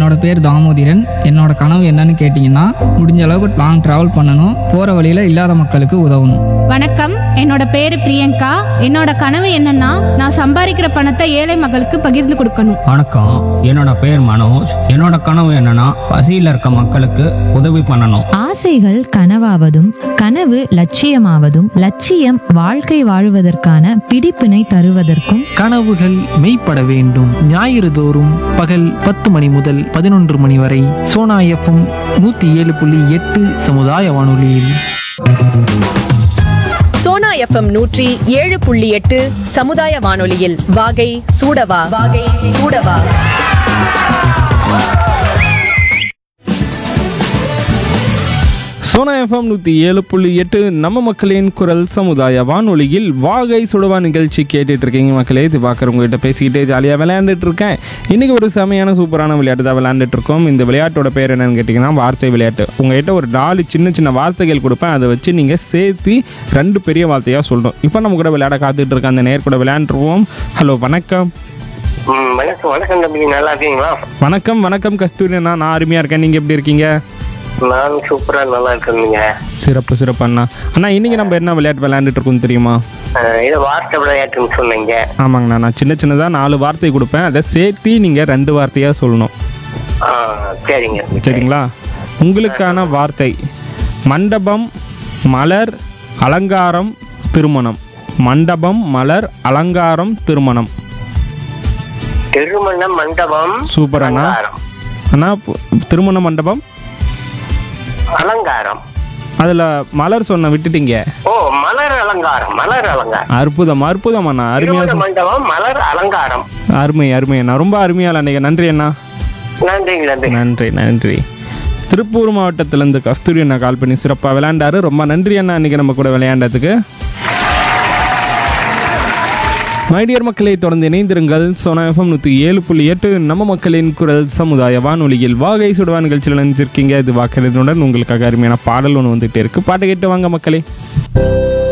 என்னோட பேர் தாமோதிரன் என்னோட கனவு என்னன்னு கேட்டிங்கன்னா முடிஞ்ச அளவுக்கு லாங் ட்ராவல் பண்ணணும் போகிற வழியில் இல்லாத மக்களுக்கு உதவணும் வணக்கம் என்னோட பேரு பிரியங்கா என்னோட கனவு என்னன்னா நான் சம்பாதிக்கிற பணத்தை ஏழை மக்களுக்கு பகிர்ந்து கொடுக்கணும் வணக்கம் என்னோட பேர் மனோஜ் என்னோட கனவு என்னன்னா பசியில் இருக்க மக்களுக்கு உதவி பண்ணணும் ஆசைகள் கனவாவதும் கனவு லட்சியமாவதும் லட்சியம் வாழ்க்கை வாழுவதற்கான பிடிப்பினை தருவதற்கும் கனவுகள் மெய்ப்பட வேண்டும் ஞாயிறு தோறும் பகல் பத்து மணி முதல் பதினொன்று மணி வரை சோனா எஃப்எம் நூற்றி ஏழு புள்ளி எட்டு சமுதாய வானொலியில் சோனா எஃப்எம் நூற்றி ஏழு புள்ளி எட்டு சமுதாய வானொலியில் வாகை சூடவா வாகை சூடவா சோனா எஃப்எம் நூற்றி ஏழு புள்ளி எட்டு நம்ம மக்களின் குரல் சமுதாய வானொலியில் வாகை சுடுவா நிகழ்ச்சி கேட்டுட்டு இருக்கீங்க மக்களே இது பார்க்குறவங்ககிட்ட பேசிக்கிட்டே ஜாலியாக விளையாண்டுட்டு இருக்கேன் இன்றைக்கி ஒரு செமையான சூப்பரான விளையாட்டு தான் விளையாண்டுட்டு இருக்கோம் இந்த விளையாட்டோட பேர் என்னன்னு கேட்டிங்கன்னா வார்த்தை விளையாட்டு உங்ககிட்ட ஒரு நாலு சின்ன சின்ன வார்த்தைகள் கொடுப்பேன் அதை வச்சு நீங்கள் சேர்த்து ரெண்டு பெரிய வார்த்தையாக சொல்லணும் இப்போ நம்ம கூட விளையாட காத்துட்டு இருக்க அந்த நேர் கூட விளையாண்டுருவோம் ஹலோ வணக்கம் ம் வணக்கம் வணக்கம் தம்பி நல்லா இருக்கீங்களா வணக்கம் வணக்கம் கஸ்தூரி அண்ணா நான் அருமையாக இருக்கேன் நீங்கள் எப்படி இருக்கீங்க நான் சூப்பரா நல்லா இருக்கேங்க சிறப்பு சிறப்பு அண்ணா அண்ணா இன்னைக்கு நம்ம என்ன விளையாட்டு விளையாண்டுட்டு இருக்கோம் தெரியுமா இது வார்த்தை விளையாட்டுன்னு சொன்னீங்க ஆமாங்கண்ணா நான் சின்ன சின்னதாக நாலு வார்த்தை கொடுப்பேன் அதை சேர்த்து நீங்கள் ரெண்டு வார்த்தையாக சொல்லணும் ஆ சரிங்க சரிங்களா உங்களுக்கான வார்த்தை மண்டபம் மலர் அலங்காரம் திருமணம் மண்டபம் மலர் அலங்காரம் திருமணம் திருமண மண்டபம் சூப்பர் அண்ணா அலங்காரம். அண்ணா பு- திருமண மண்டபம் அலங்காரம் அதில் மலர் சொன்ன விட்டுட்டீங்க ஓ மலர் அலங்காரம் மலர் அலங்காரம் அற்புதம் அற்புதம் அண்ணா அருமையாக திருமண மண்டபம் மலர் அலங்காரம் அருமை அருமை அண்ணா ரொம்ப அருமையாக அன்னைக்கு நன்றி அண்ணா நன்றிங்க நன்றி நன்றி நன்றி திருப்பூர் மாவட்டத்திலேருந்து கஸ்தூரி அண்ணா கால் பண்ணி சிறப்பாக விளையாண்டாரு ரொம்ப நன்றி அண்ணா இன்னைக்கு நம்ம கூட விளையாண்டதுக்கு மைடியர் மக்களை தொடர்ந்து இணைந்திருங்கள் சோனா எஃப்எம் நூற்றி ஏழு புள்ளி எட்டு நம்ம மக்களின் குரல் சமுதாய வானொலியில் வாகை சுடுவா நிகழ்ச்சியில் நினைச்சிருக்கீங்க இது வாக்கிறதுடன் உங்களுக்காக அருமையான பாடல் ஒன்று வந்துகிட்டே இருக்கு பாட்டு கேட்டு வாங்க மக்களே